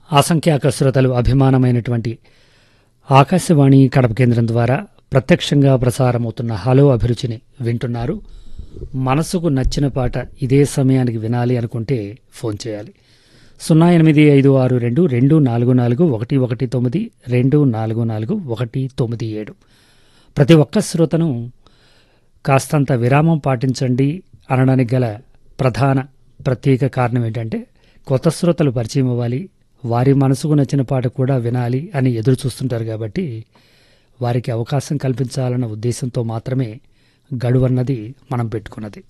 అసంఖ్యాక శ్రోతలు అభిమానమైనటువంటి ఆకాశవాణి కడప కేంద్రం ద్వారా ప్రత్యక్షంగా ప్రసారమవుతున్న హలో అభిరుచిని వింటున్నారు మనసుకు నచ్చిన పాట ఇదే సమయానికి వినాలి అనుకుంటే ఫోన్ చేయాలి సున్నా ఎనిమిది ఐదు ఆరు రెండు రెండు నాలుగు నాలుగు ఒకటి ఒకటి తొమ్మిది రెండు నాలుగు నాలుగు ఒకటి తొమ్మిది ఏడు ప్రతి ఒక్క శ్రోతను కాస్తంత విరామం పాటించండి అనడానికి గల ప్రధాన ప్రత్యేక కారణం ఏంటంటే కొత్త శ్రోతలు పరిచయం అవ్వాలి వారి మనసుకు నచ్చిన పాట కూడా వినాలి అని ఎదురు చూస్తుంటారు కాబట్టి వారికి అవకాశం కల్పించాలన్న ఉద్దేశంతో మాత్రమే గడువన్నది మనం పెట్టుకున్నది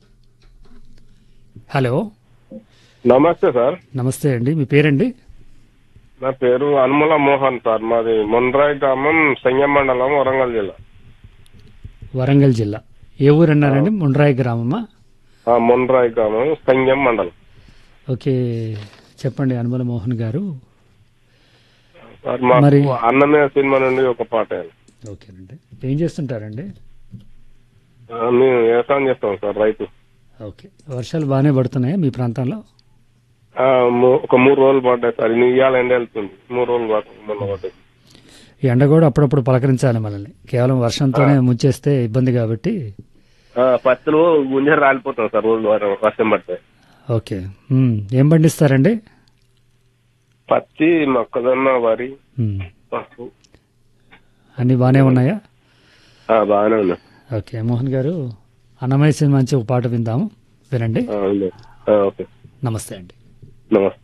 హలో నమస్తే సార్ నమస్తే అండి మీ పేరండి నా పేరు అనుముల మోహన్ సార్ మాది మొన్రాయ్ గ్రామం సంగం మండలం వరంగల్ జిల్లా వరంగల్ జిల్లా ఏ ఊరు అన్నారండి ముండ్రాయి గ్రామమా ఆ, మొన్రాయ్ గ్రామం సంగం మండలం ఓకే చెప్పండి అనుమల మోహన్ గారు సార్ మాకు మరి- అన్నమే సినిమా నుండి ఒక పాట వేయాలి. ఓకేనండి ఏం చేస్తుంటారండి ఆ, మేము వ్యవసాయం చేస్తాం సార్ రైతు ఓకే వర్షాలు బాగానే పడుతున్నాయా మీ ప్రాంతంలో ఆ, ము- ఒక మూడు రోజులు పడ్డాయి సార్ ఇన్ని ఇవాళ ఎండ వెళ్తుంది మూడు రోజులు పడుతుంది మొన్న పడ్డాయి ఈ ఎండ కూడా అప్పుడప్పుడు పలకరించాలి మనల్ని కేవలం వర్షంతోనే ముంచేస్తే ఇబ్బంది కాబట్టి ఆ, పత్తులు గుంజ రాలిపోతాం సార్ రోజు వారం వర్షం పడితే ఓకే ఉమ్, ఏం పండిస్తారండి పత్తి మొక్కజొన్న వరి ఉమ్, పసుపు అన్నీ బాగానే ఉన్నాయా ఆ, బాగానే ఉన్నాయి ఓకే మోహన్ గారు అన్నమయ్య సినిమా నుంచి ఒక పాట విందాము వినండి ఆ, ఉంది. ఆ, ఓకే నమస్తే అండి నమస్తే